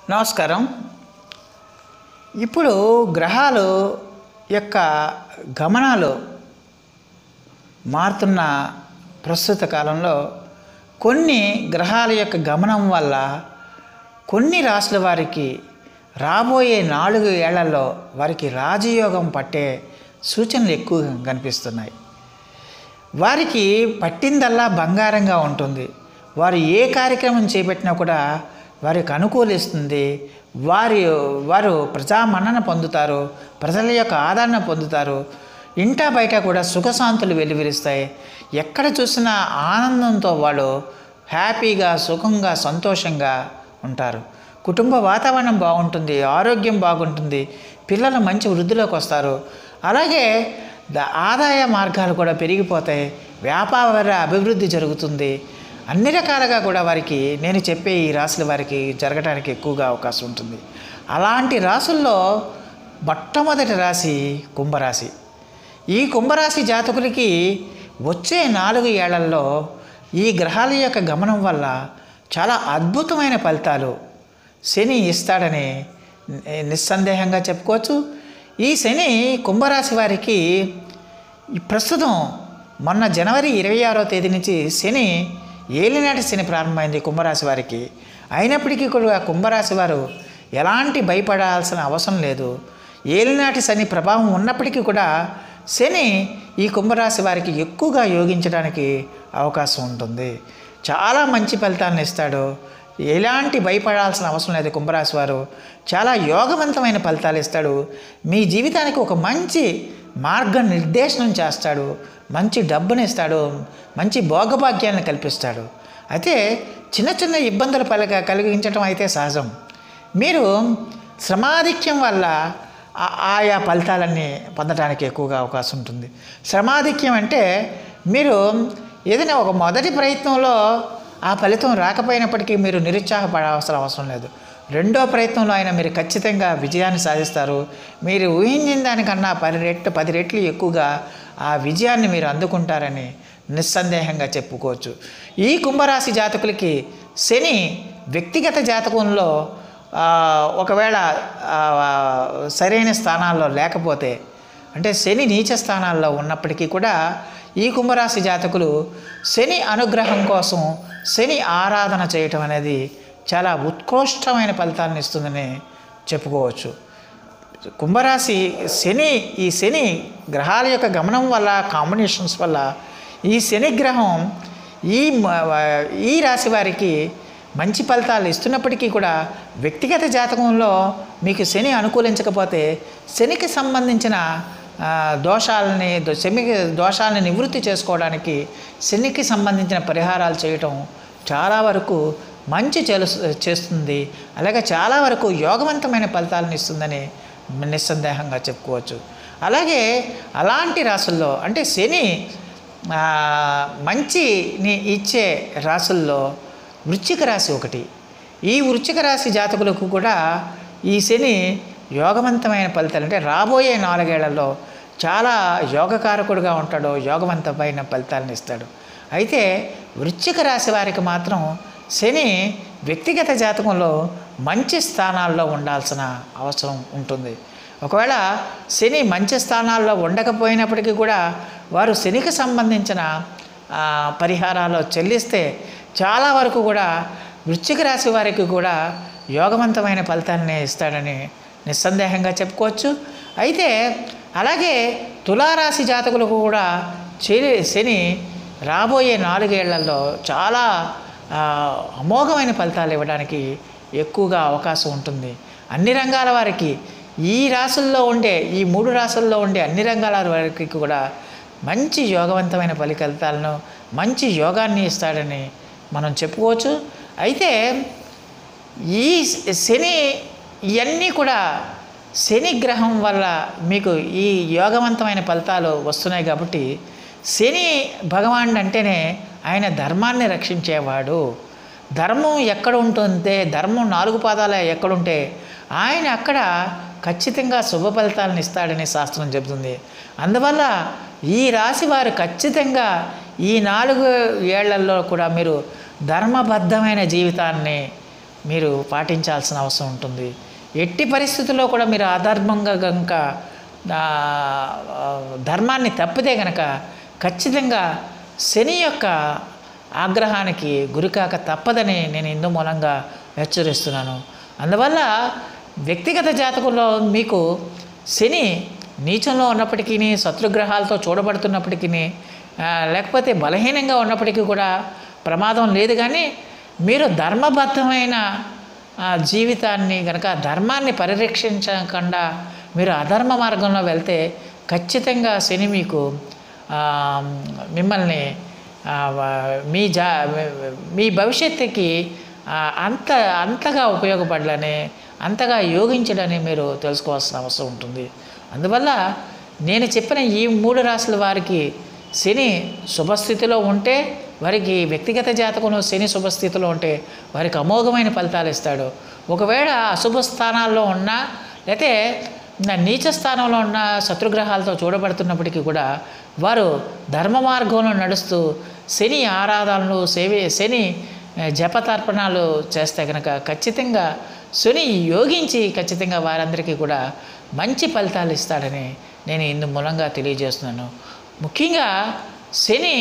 నమస్కారం ఇప్పుడు గ్రహాలు యొక్క గమనాలు మారుతున్న ప్రస్తుత కాలంలో కొన్ని గ్రహాల యొక్క గమనం వల్ల కొన్ని రాశుల వారికి రాబోయే నాలుగు ఏళ్లలో వారికి రాజయోగం పట్టే సూచనలు ఎక్కువగా కనిపిస్తున్నాయి వారికి పట్టిందల్లా బంగారంగా ఉంటుంది వారు ఏ కార్యక్రమం చేపట్టినా కూడా వారికి అనుకూలిస్తుంది వారి వారు ప్రజా మన్నన పొందుతారు ప్రజల యొక్క ఆదరణ పొందుతారు ఇంటా బయట కూడా సుఖశాంతులు వెలువరిస్తాయి ఎక్కడ చూసినా ఆనందంతో వాళ్ళు హ్యాపీగా సుఖంగా సంతోషంగా ఉంటారు కుటుంబ వాతావరణం బాగుంటుంది ఆరోగ్యం బాగుంటుంది పిల్లలు మంచి వృద్ధిలోకి వస్తారు అలాగే ద- ఆదాయ మార్గాలు కూడా పెరిగిపోతాయి వ్యాపార అభివృద్ధి జరుగుతుంది అన్ని రకాలుగా కూడా వారికి నేను చెప్పే ఈ రాశుల వారికి జరగడానికి ఎక్కువగా అవకాశం ఉంటుంది అలాంటి రాసుల్లో మొట్టమొదటి రాశి కుంభరాశి ఈ కుంభరాశి జాతకులకి వచ్చే నాలుగు ఏళ్లలో ఈ గ్రహాల యొక్క గమనం వల్ల చాలా అద్భుతమైన ఫలితాలు శని ఇస్తాడని ని- నిస్సందేహంగా చెప్పుకోవచ్చు ఈ శని కుంభరాశి వారికి ఈ ప్రస్తుతం మొన్న జనవరి ఇరవై ఆరో తేదీ నుంచి శని ఏలినాటి శని ప్రారంభమైంది కుంభరాశి వారికి అయినప్పటికీ కూడా కుంభరాశి వారు ఎలాంటి భయపడాల్సిన అవసరం లేదు ఏలినాటి శని ప్రభావం ఉన్నప్పటికీ కూడా శని ఈ కుంభరాశి వారికి ఎక్కువగా యోగించడానికి అవకాశం ఉంటుంది చాలా మంచి ఫలితాలను ఇస్తాడు ఎలాంటి భయపడాల్సిన అవసరం లేదు కుంభరాశి వారు చాలా యోగవంతమైన ఫలితాలు ఇస్తాడు మీ జీవితానికి ఒక మంచి మార్గ నిర్దేశనం చేస్తాడు మంచి డబ్బుని ఇస్తాడు మంచి భోగభాగ్యాలను కల్పిస్తాడు అయితే చిన్న చిన్న ఇబ్బందులు పలక కలిగించడం అయితే సహజం మీరు శ్రమాధిక్యం వల్ల ఆ- ఆయా ఫలితాలన్నీ పొందడానికి ఎక్కువగా అవకాశం ఉంటుంది శ్రమాధిక్యం అంటే మీరు ఏదైనా ఒక మొదటి ప్రయత్నంలో ఆ ఫలితం రాకపోయినప్పటికీ మీరు నిరుత్సాహపడాల్సిన అవసరం లేదు రెండో ప్రయత్నంలో అయినా మీరు ఖచ్చితంగా విజయాన్ని సాధిస్తారు మీరు ఊహించిన దానికన్నా పది రెట్లు పది రెట్లు ఎక్కువగా ఆ విజయాన్ని మీరు అందుకుంటారని నిస్సందేహంగా చెప్పుకోవచ్చు ఈ కుంభరాశి జాతకులకి శని వ్యక్తిగత జాతకంలో ఆ, ఒకవేళ ఆ, సరైన స్థానాల్లో లేకపోతే అంటే శని నీచ స్థానాల్లో ఉన్నప్పటికీ కూడా ఈ కుంభరాశి జాతకులు శని అనుగ్రహం కోసం శని ఆరాధన చేయటం అనేది చాలా ఉత్కృష్టమైన ఫలితాలను ఇస్తుందని చెప్పుకోవచ్చు కుంభరాశి శని ఈ శని గ్రహాల యొక్క గమనం వల్ల కాంబినేషన్స్ వల్ల ఈ శని గ్రహం ఈ మ- ఈ రాశి వారికి మంచి ఫలితాలు ఇస్తున్నప్పటికీ కూడా వ్యక్తిగత జాతకంలో మీకు శని అనుకూలించకపోతే శనికి సంబంధించిన ఆ, దోషాలని దో- శనికి దోషాలని నివృత్తి చేసుకోవడానికి శనికి సంబంధించిన పరిహారాలు చేయటం చాలా వరకు మంచి చేలు చేస్తుంది అలాగే చాలా వరకు యోగవంతమైన ఫలితాలను ఇస్తుందని నిస్సందేహంగా చెప్పుకోవచ్చు అలాగే అలాంటి రాసుల్లో అంటే శని ఆ, మంచిని ఇచ్చే రాసుల్లో వృశ్చిక రాశి ఒకటి ఈ వృశ్చిక రాశి జాతకులకు కూడా ఈ శని యోగవంతమైన ఫలితాలు అంటే రాబోయే నాలుగేళ్లలో చాలా యోగకారకుడుగా ఉంటాడు యోగవంతమైన ఫలితాలను ఇస్తాడు అయితే వృశ్చిక రాశి వారికి మాత్రం శని వ్యక్తిగత జాతకంలో మంచి స్థానాల్లో ఉండాల్సిన అవసరం ఉంటుంది ఒకవేళ శని మంచి స్థానాల్లో ఉండకపోయినప్పటికీ కూడా వారు శనికి సంబంధించిన ఆ, పరిహారాలు చెల్లిస్తే చాలా వరకు కూడా వృశ్చిక రాశి వారికి కూడా యోగవంతమైన ఫలితాన్ని ఇస్తాడని నిస్సందేహంగా చెప్పుకోవచ్చు అయితే అలాగే తులారాశి జాతకులకు కూడా చెలి శని రాబోయే నాలుగేళ్లలో చాలా ఆ, అమోఘమైన ఫలితాలు ఇవ్వడానికి ఎక్కువగా అవకాశం ఉంటుంది అన్ని రంగాల వారికి ఈ రాసుల్లో ఉండే ఈ మూడు రాసుల్లో ఉండే అన్ని రంగాల వారికి కూడా మంచి యోగవంతమైన ఫలితాలను మంచి యోగాన్ని ఇస్తాడని మనం చెప్పుకోవచ్చు అయితే ఈ శని ఇవన్నీ కూడా శని గ్రహం వల్ల మీకు ఈ యోగవంతమైన ఫలితాలు వస్తున్నాయి కాబట్టి శని భగవానుడు అంటేనే ఆయన ధర్మాన్ని రక్షించేవాడు ధర్మం ఎక్కడ ఉంటుంటే ధర్మం నాలుగు పాదాల ఎక్కడుంటే ఆయన అక్కడ ఖచ్చితంగా శుభ ఫలితాలను ఇస్తాడని శాస్త్రం చెబుతుంది అందువల్ల ఈ రాశి వారు ఖచ్చితంగా ఈ నాలుగు ఏళ్లలో కూడా మీరు ధర్మబద్ధమైన జీవితాన్ని మీరు పాటించాల్సిన అవసరం ఉంటుంది ఎట్టి పరిస్థితుల్లో కూడా మీరు అధర్మంగా కనుక ఆ, ఆ, ధర్మాన్ని తప్పితే కనుక ఖచ్చితంగా శని యొక్క ఆగ్రహానికి గురికాక తప్పదని నేను ఇందు మూలంగా హెచ్చరిస్తున్నాను అందువల్ల వ్యక్తిగత జాతకంలో మీకు శని నీచంలో ఉన్నప్పటికీ శత్రుగ్రహాలతో చూడబడుతున్నప్పటికీ ఆ, లేకపోతే బలహీనంగా ఉన్నప్పటికీ కూడా ప్రమాదం లేదు కానీ మీరు ధర్మబద్ధమైన ఆ, జీవితాన్ని కనుక ధర్మాన్ని పరిరక్షించకుండా మీరు అధర్మ మార్గంలో వెళ్తే ఖచ్చితంగా శని మీకు ఆ, మిమ్మల్ని ఆ, వ- మీ జా మీ భవిష్యత్తుకి ఆ, అంత అంతగా ఉపయోగపడాలని అంతగా యోగించడని మీరు తెలుసుకోవాల్సిన అవసరం ఉంటుంది అందువల్ల నేను చెప్పిన ఈ మూడు రాశుల వారికి శని శుభస్థితిలో ఉంటే వారికి వ్యక్తిగత జాతకంలో శని శుభస్థితిలో ఉంటే వారికి అమోఘమైన ఫలితాలు ఇస్తాడు ఒకవేళ అశుభ స్థానాల్లో ఉన్నా లేతే నా నీచ స్థానంలో ఉన్న శత్రుగ్రహాలతో చూడబడుతున్నప్పటికీ కూడా వారు ధర్మ మార్గంలో నడుస్తూ శని ఆరాధనలు సేవి శని ఆ, జపతర్పణాలు చేస్తే కనుక ఖచ్చితంగా శని యోగించి ఖచ్చితంగా వారందరికీ కూడా మంచి ఫలితాలు ఇస్తాడని నేను ఇందు మూలంగా తెలియజేస్తున్నాను ముఖ్యంగా శని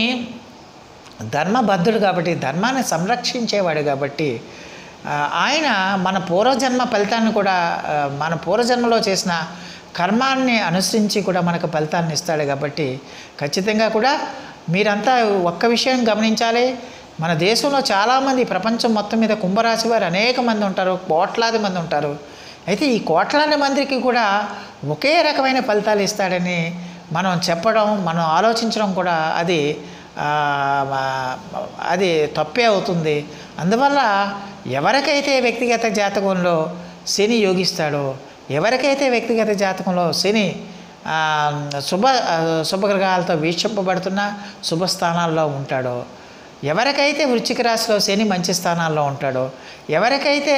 ధర్మబద్ధుడు కాబట్టి ధర్మాన్ని సంరక్షించేవాడు కాబట్టి ఆ, ఆయన మన పూర్వజన్మ ఫలితాన్ని కూడా ఆ, మన పూర్వజన్మలో చేసిన కర్మాన్ని అనుసరించి కూడా మనకు ఫలితాన్ని ఇస్తాడు కాబట్టి ఖచ్చితంగా కూడా మీరంతా ఒక్క విషయం గమనించాలి మన దేశంలో చాలామంది ప్రపంచం మొత్తం మీద కుంభరాశి వారు అనేక మంది ఉంటారు కోట్లాది మంది ఉంటారు అయితే ఈ కోట్లాది మందికి కూడా ఒకే రకమైన ఫలితాలు ఇస్తాడని మనం చెప్పడం మనం ఆలోచించడం కూడా అది ఆ, ఆ, అది తప్పే అవుతుంది అందువల్ల ఎవరికైతే వ్యక్తిగత జాతకంలో శని యోగిస్తాడో ఎవరికైతే వ్యక్తిగత జాతకంలో శని ఆ, శుభ ఆ, శుభగ్రహాలతో వీక్షింపబడుతున్న శుభస్థానాల్లో ఉంటాడో ఎవరికైతే వృశ్చిక రాశిలో శని మంచి స్థానాల్లో ఉంటాడో ఎవరికైతే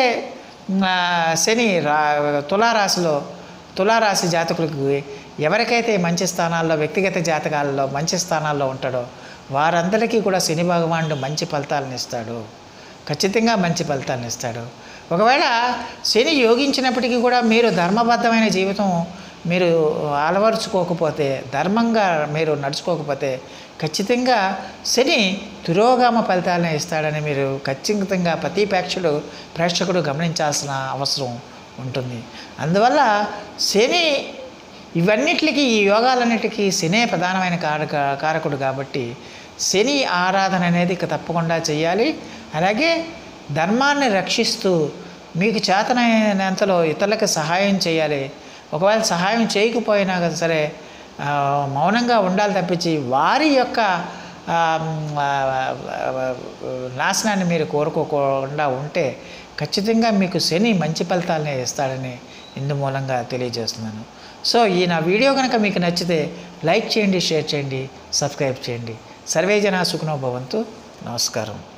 ఆ, శని రా తులారాశిలో తులారాశి జాతకులకు ఎవరికైతే మంచి స్థానాల్లో వ్యక్తిగత జాతకాలలో మంచి స్థానాల్లో ఉంటాడో వారందరికీ కూడా శని భగవానుడు మంచి ఫలితాలను ఇస్తాడు ఖచ్చితంగా మంచి ఫలితాలను ఇస్తాడు ఒకవేళ శని యోగించినప్పటికీ కూడా మీరు ధర్మబద్ధమైన జీవితం మీరు అలవరుచుకోకపోతే ధర్మంగా మీరు నడుచుకోకపోతే ఖచ్చితంగా శని తిరోగామ ఫలితాలను ఇస్తాడని మీరు ఖచ్చితంగా ప్రతి ప్రేక్షకుడు ప్రేక్షకుడు గమనించాల్సిన అవసరం ఉంటుంది అందువల్ల శని ఇవన్నిటికీ ఈ యోగాలన్నిటికీ శనే ప్రధానమైన కారక కారకుడు కాబట్టి శని ఆరాధన అనేది ఇక తప్పకుండా చేయాలి అలాగే ధర్మాన్ని రక్షిస్తూ మీకు చేతనైనంతలో ఇతరులకు సహాయం చేయాలి ఒకవేళ సహాయం చేయకపోయినా కదా సరే ఆ, మౌనంగా ఉండాలి తప్పించి వారి యొక్క ఆ, ఆ, ఆ, నాశనాన్ని మీరు కోరుకోకుండా ఉంటే ఖచ్చితంగా మీకు శని మంచి ఫలితాలనే ఇస్తాడని ఇందు మూలంగా తెలియజేస్తున్నాను సో ఈ నా వీడియో కనుక మీకు నచ్చితే లైక్ చేయండి షేర్ చేయండి సబ్స్క్రైబ్ చేయండి సర్వే జనా సుఖనో భవంతు నమస్కారం